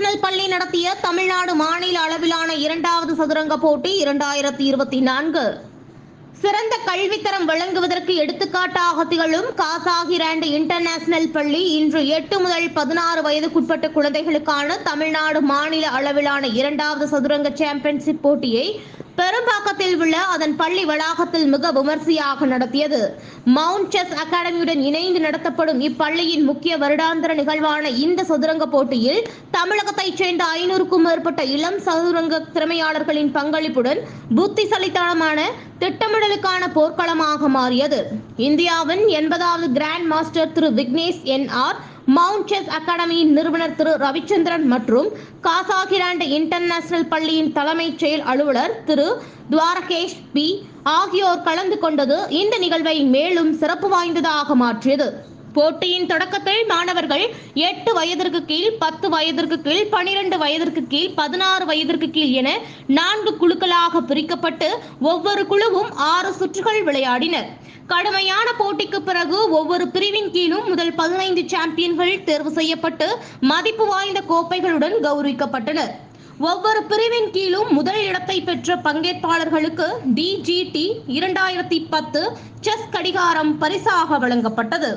International பள்ளி நடத்திய தமிழ்நாடு மாநில அளவிலான இரண்டாவது சதுரங்க போட்டி இரண்டாயிரத்தி இருபத்தி நான்கு சிறந்த கல்வித்தரம் வழங்குவதற்கு எடுத்துக்காட்டாக திகழும் காசாகிராண்ட் இன்டர்நேஷனல் பள்ளி இன்று எட்டு முதல் பதினாறு வயதுக்குட்பட்ட குழந்தைகளுக்கான தமிழ்நாடு மாநில அளவிலான இரண்டாவது சதுரங்க சாம்பியன்ஷிப் போட்டியை பெரும்பாக்கத்தில் உள்ள அதன் பள்ளி வளாகத்தில் மிக விமர்சையாக நடத்தியது மவுண்ட் செஸ் அகாடமியுடன் இணைந்து நடத்தப்படும் இப்பள்ளியின் முக்கிய வருடாந்திர நிகழ்வான இந்த சதுரங்க போட்டியில் தமிழகத்தைச் சேர்ந்த ஐநூறுக்கும் மேற்பட்ட இளம் சதுரங்க திறமையாளர்களின் பங்களிப்புடன் புத்திசலித்தனமான திட்டமிடலுக்கான போர்க்களமாக மாறியது இந்தியாவின் எண்பதாவது கிராண்ட் மாஸ்டர் திரு Vignesh N R mount chess அகாடமியின் நிறுவனர் திரு ரவிச்சந்திரன் மற்றும் காசாகிராண்ட் இன்டர்நேஷனல் பள்ளியின் தலைமைச் செயல் அலுவலர் திரு துவாரகேஷ் பி ஆகியோர் கலந்து கொண்டது இந்த நிகழ்வை மேலும் சிறப்பு வாய்ந்ததாக மாற்றியது போட்டியின் தொடக்கத்தில் மாணவர்கள் எட்டு வயதிற்கு கீழ் பத்து வயதிற்கு கீழ் பனிரெண்டு வயதிற்கு கீழ் பதினாறு வயதிற்கு கீழ் என நான்கு குழுக்களாக பிரிக்கப்பட்டு ஒவ்வொரு குழுவும் ஆறு சுற்றுகள் விளையாடினர் கடுமையான போட்டிக்கு பிறகு ஒவ்வொரு பிரிவின் கீழும் முதல் பதினைந்து சாம்பியன்கள் தேர்வு செய்யப்பட்டு மதிப்பு வாய்ந்த கோப்பைகளுடன் கௌரவிக்கப்பட்டனர் ஒவ்வொரு பிரிவின் கீழும் முதல் இடத்தை பெற்ற பங்கேற்பாளர்களுக்கு டிஜிடி இரண்டாயிரத்தி பத்து செஸ் கடிகாரம் பரிசாக வழங்கப்பட்டது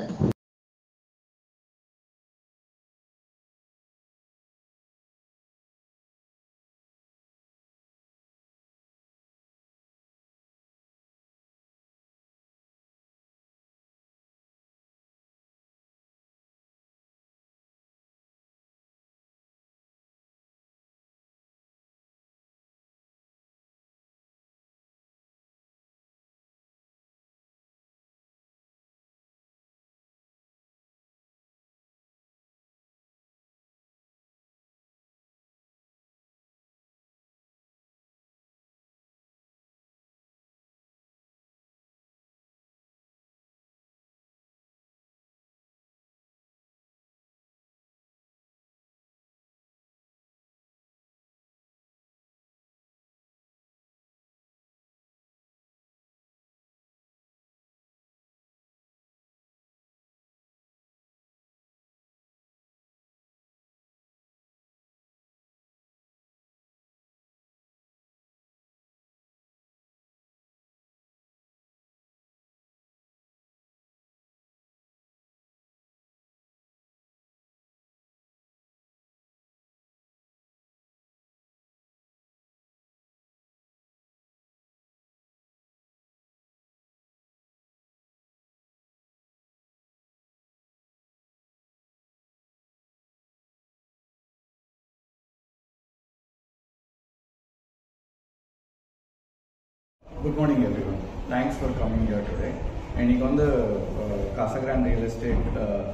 Good morning, everyone. Thanks for coming here today. இன்னைக்கு வந்து Casagrand real estate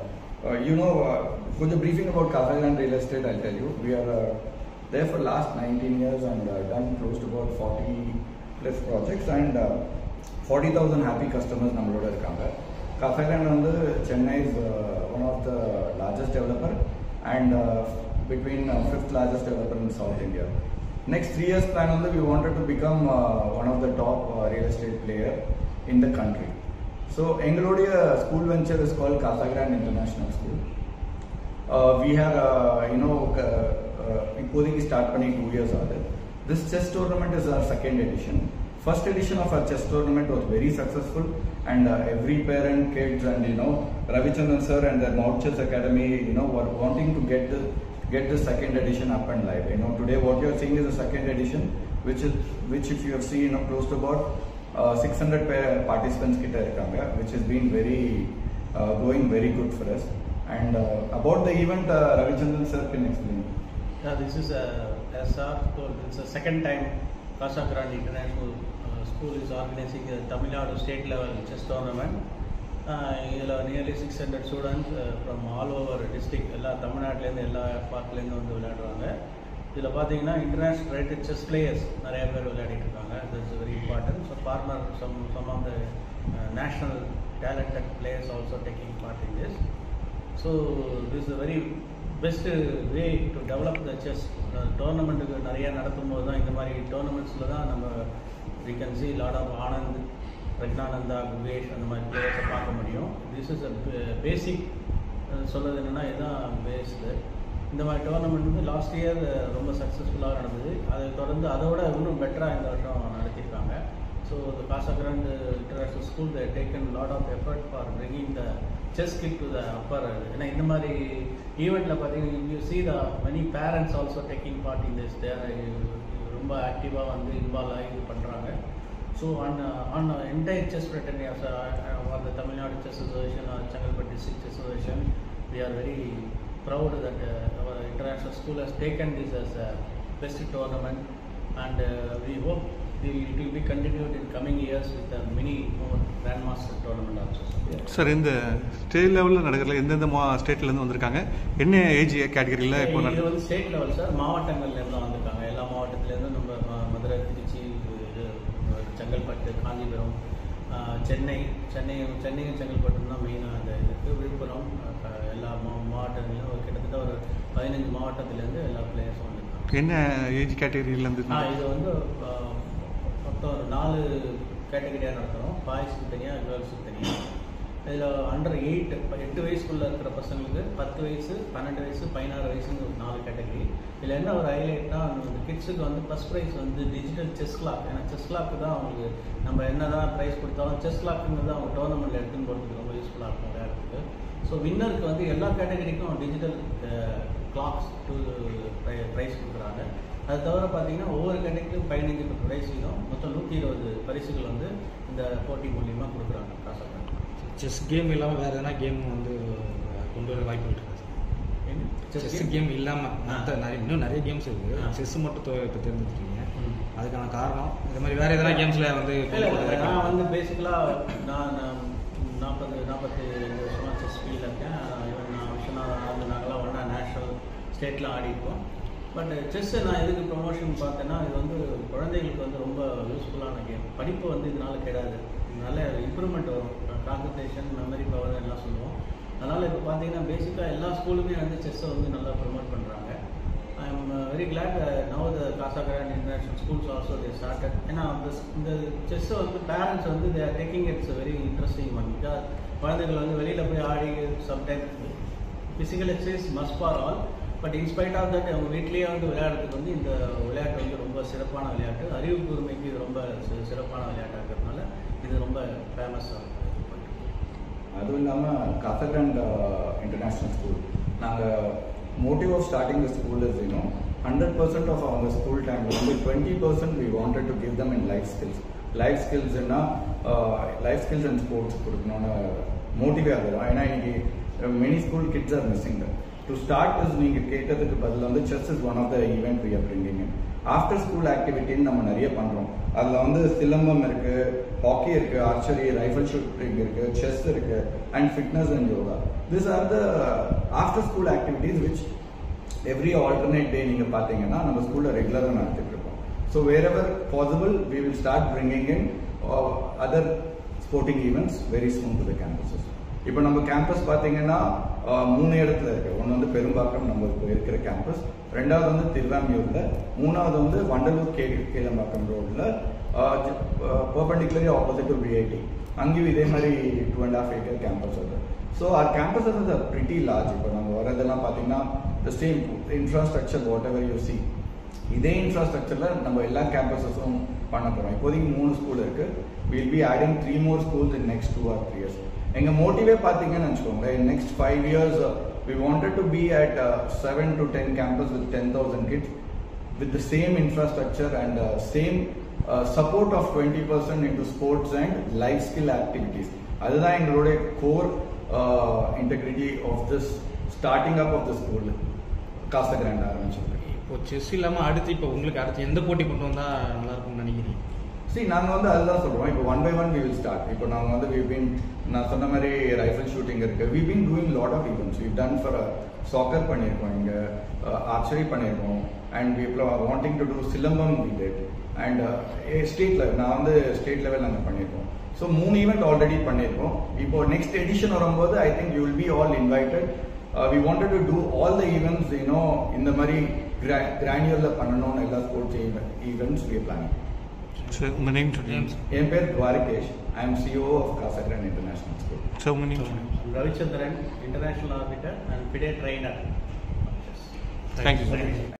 you know கொஞ்சம் briefing about Casagrand real estate I tell you we are there for last nineteen years and done close to about forty plus projects and forty thousand happy customers நம்மளோட இருக்காங்க Casagrand வந்து Chennai is one of the largest developer and between fifth largest developer in South India next three years plan on the we wanted to become uh, one of the top uh, real estate player in the country so எங்களுடைய school venture is called Casagrande International School uh, we have uh, you know uh, uh, இப்போதைக்கு start பண்ணி two years ஆகுது this chess tournament is our second edition first edition of our chess tournament was very successful and uh, every parent kids and you know Ravichandran sir and the Mount Chess Academy you know were wanting to get the get the second edition up and live. You know, today what you are seeing is the second edition, which is which if you have seen, you know, close to about uh, 600 pa- participants கிட்ட இருக்காங்க, which has been very uh, going very good for us. And uh, about the event, uh, Ravichandran sir can explain. Yeah, this is a, as sir told, it's a second time Casa Grande International uh, School is organizing a Tamil Nadu state level chess tournament. இதில் nearly six hundred students from all over district எல்லா தமிழ்நாட்டிலேருந்து எல்லா பார்ட்லேருந்து வந்து விளையாடுறாங்க இதில் பார்த்தீங்கன்னா international rated chess players நிறைய பேர் விளையாடிட்டு இருக்காங்க that's very important so former some some of the national talented players also taking part in this so this is very best way to develop the chess டோர்னமெண்ட்டுக்கு நிறைய நடத்தும் போது தான் இந்த மாதிரி டோர்னமெண்ட்ஸில் தான் நம்ம we can see lot of Anand Praggnanandhaa Gukesh அந்த மாதிரி பிளேயர்ஸை பார்க்க முடியும் திஸ் இஸ் அ பேசிக் சொல்கிறது என்னென்னா இதுதான் பேஸ்டு இந்த மாதிரி டோர்னமெண்ட் வந்து லாஸ்ட் இயர் ரொம்ப சக்ஸஸ்ஃபுல்லாக நடந்தது அதை தொடர்ந்து அதோட இன்னும் பெட்டராக இந்த வருஷம் நடத்தியிருக்காங்க so the Casagrand international school the taken lot of effort for bringing the chess kid to the upper ஏன்னா இந்த மாதிரி ஈவெண்ட்டில் பார்த்தீங்கன்னா you see the many parents also taking part in this there ரொம்ப ஆக்டிவாக வந்து இன்வால்வ் ஆகி இது பண்ணுறாங்க so on on entire chess fraternity as a, uh, or the Tamil Nadu Chess Association or Changalpet District Chess Association, we are very proud that uh, our international school has taken this as a best tournament and uh, we hope the, it will be continued in coming years with a many more grandmaster tournament also. Sir இந்த state லெவலில் நடக்கிறதுல எந்தெந்த மா ஸ்டேட்லேருந்து வந்திருக்காங்க என்ன age கேட்டகரியில் இப்போ இது நட வந்து ஸ்டேட் லெவல் சார் மாவட்டங்கள்ல இருந்து வந்திருக்காங்க எல்லா மாவட்டத்திலேருந்து நம்ம ம- மதுரை திருச்சி இது செங்கல்பட்டு காஞ்சிபுரம் ஆஹ் சென்னை சென்னை சென்னையும் செங்கல்பட்டும் தான் மெயினாக அந்த இதுக்கு விழுப்புரம் ஆஹ் எல்லா மா மாவட்டங்களிலும் ஒரு கிட்டத்தட்ட ஒரு பதினஞ்சு மாவட்டத்திலேருந்து எல்லா பிளேயர்ஸும் வந்திருக்காங்க என்ன ஏஜ் கேட்டகரியிலேருந்து ஆ இது வந்து ஆஹ், மொத்தம் ஒரு நாலு கேட்டகரியாக நடத்துகிறோம் பாய்ஸுக்கு தனியாக கேர்ள்ஸுக்கு தனியாக இதில் அண்டர் எயிட் எட்டு வயசுக்குள்ளே இருக்கிற பசங்களுக்கு பத்து வயசு பன்னெண்டு வயசு பதினாறு வயசுன்னு ஒரு நாலு கேட்டகரி இதில் என்ன ஒரு ஹைலைட்னா அந்த கிட்ஸுக்கு வந்து ஃபஸ்ட் ப்ரைஸ் வந்து டிஜிட்டல் செஸ் கிளாக் ஏன்னா செஸ் கிளாக்கு தான் அவங்களுக்கு நம்ம என்ன தான் ப்ரைஸ் கொடுத்தாலும் செஸ் கிளாக்குங்கிறது அவங்க டோர்னமெண்ட்டில் எடுத்துன்னு போகிறதுக்கு ரொம்ப யூஸ்ஃபுல்லாக இருக்கும் விளையாட்டுக்கு ஸோ வின்னருக்கு வந்து எல்லா கேட்டகரிக்கும் டிஜிட்டல் கிளாக்ஸ் டூ ப்ரைஸ் கொடுக்குறாங்க அது தவிர பார்த்தீங்கன்னா ஒவ்வொரு கேட்டகரிக்கும் பதினஞ்சு ப்ரைஸ் வீதம் மொத்தம் நூற்றி இருபது பரிசுகள் வந்து இந்த போட்டி மூலியமாக கொடுக்குறாங்க காசாக செஸ் கேம் இல்லாமல் வேறு எதனா கேம் வந்து கொண்டு வர வாய்ப்பு இருக்கா செஸ் கேம் இல்லாமல் மற்ற நிறைய இன்னும் நிறைய கேம்ஸ் இருக்குது ஆ. செஸ் மட்டும் தொ- இப்போ தேர்ந்தெடுத்துருக்கீங்க ம். அதுக்கான காரணம் இந்த மாதிரி வேறு எதனா கேம்ஸில் வந்து இல்ல, கொண்டு வர இல்ல, வாய்ப்பு நான் இருக்கா? வந்து பேசிக்கலாக நான் நான் நாற்பது நாற்பத்தி ரெண்டு வருஷமாக செஸ் ஃபீல்டில் இருக்கேன் ஈவன் நான் விஷயம் வந்து நாங்களாம் ஒன்றா நேஷ்னல் ஸ்டேட்டில் ஆடிருக்கோம் பட் செஸ்ஸை நான் எதுக்கு ப்ரொமோஷன் பார்த்தேன்னா இது வந்து குழந்தைகளுக்கு வந்து ரொம்ப யூஸ்ஃபுல்லான கேம் படிப்பு வந்து இதனால கெடாது நல்ல இம்ப்ரூவ்மெண்ட் வரும் கான்சன்ட்ரேஷன் மெமரி பவர் எல்லாம் சொல்லுவோம் அதனால் இப்போ பார்த்தீங்கன்னா பேசிக்காக எல்லா ஸ்கூலுமே வந்து செஸ்ஸை வந்து நல்லா ப்ரொமோட் பண்ணுறாங்க I am very glad now the Casagrand international schools also they started ஏன்னா அந்த இந்த செஸ்ஸை வந்து பேரண்ட்ஸ் வந்து they are taking it's very interesting one because குழந்தைகள் வந்து வெளியில் போய் ஆடி sometime physical exercise must for all but in spite of that அவங்க வீட்லேயே வந்து விளையாடுறதுக்கு வந்து இந்த விளையாட்டு வந்து ரொம்ப சிறப்பான விளையாட்டு அறிவு கூர்மைக்கு இது ரொம்ப சி- சிறப்பான விளையாட்டாக இருக்கிறதுனால இது ரொம்ப ஃபேமஸாக அதுவும் இல்லாமல் கசகண்ட் இன்டர்நேஷ்னல் ஸ்கூல் நாங்கள் motive of starting the school is you know hundred percent of அவங்க ஸ்கூல் டைமில் வந்து twenty percent we wanted to give them in life skills life ஸ்கில்ஸ்னா லைஃப் ஸ்கில்ஸ் அண்ட் ஸ்போர்ட்ஸ் கொடுக்கணும்னு மோட்டிவே ஆகுது ஏன்னா இன்னைக்கு many school kids are missing to start is நீங்கள் கேட்டதுக்கு பதில் வந்து chess is one of the event we are bringing in after school ஆக்டிவிட்டின்னு நம்ம நிறைய பண்ணுறோம் அதில் வந்து சிலம்பம் இருக்கு ஹாக்கி இருக்கு ஆர்ச்சரி ரைஃபிள் ஷூட்டிங் இருக்கு செஸ் இருக்கு and fitness and yoga this are the after school activities which every alternate day நீங்கள் பார்த்தீங்கன்னா நம்ம ஸ்கூலில் ரெகுலராக நடத்திட்டு இருக்கோம் so wherever possible we will start bringing in other sporting events very soon to the campuses இப்போ நம்ம கேம்பஸ் பார்த்தீங்கன்னா அஹ், மூணு இடத்துல இருக்கு ஒன்று வந்து பெரும்பாக்கம் நம்ம இப்போ இருக்கிற கேம்பஸ் ரெண்டாவது வந்து திருவாமியூர்ல மூணாவது வந்து வண்டலூர் கே கேளம்பாக்கம் ரோட்ல பர்பண்டிகுலரி ஆப்போசிட் டு பிஐடி அங்கேயும் இதே மாதிரி two and half acre campus வருது so our campuses is a pretty large இப்போ நம்ம வரதெல்லாம் பார்த்தீங்கன்னா the same infrastructure whatever you see இதே இன்ஃப்ராஸ்ட்ரக்சரில் நம்ம எல்லா கேம்பஸஸும் பண்ண போகிறோம் இப்போதைக்கு மூணு ஸ்கூல் இருக்கு will be adding three more schools in next two or three years எங்கள் மோட்டிவே பார்த்தீங்கன்னு வச்சுக்கோங்களேன் next five years we wanted to be at seven to ten campus with ten thousand kids with the same infrastructure and uh, same uh, support of 20% into sports and life skill activities. அதுதான் எங்களுடைய core integrity of this starting up of the school Casagrand ஆரம்பிச்சிருக்கு இப்போ chess இல்லாமல் அடுத்து இப்போ உங்களுக்கு அடுத்து எந்த போட்டி கொண்டு வந்தால் நல்லா இருக்கும்னு நினைக்கிறீங்க see நாங்கள் வந்து அதுதான் சொல்கிறோம் இப்போ one by one we will start இப்போ நாங்கள் வந்து வி been நான் சொன்ன மாதிரி ரைஃபிள் ஷூட்டிங் இருக்கு we been doing lot of events we done for soccer பண்ணியிருக்கோம் இங்கே ஆர்ச்சரி பண்ணியிருக்கோம் and we wanting to do silambam we did and state level நான் வந்து ஸ்டேட் லெவல் நாங்கள் பண்ணியிருக்கோம் ஸோ மூணு ஈவெண்ட் ஆல்ரெடி பண்ணியிருக்கோம் இப்போ நெக்ஸ்ட் எடிஷன் வரும்போது I think you will be all invited we wanted to do all the events you know இந்த மாதிரி கிரானியூரில் பண்ணணும்னு எல்லா sports events we planning sir உங்கள் நேம் சொல்லுங்கள் என் பேர் Dwarakesh I am CEO of Casagrand international school sir உங்கள் நேம் சொல்லுங்கள் Ravichandran international arbiter and FIDE trainer thank you Thank you.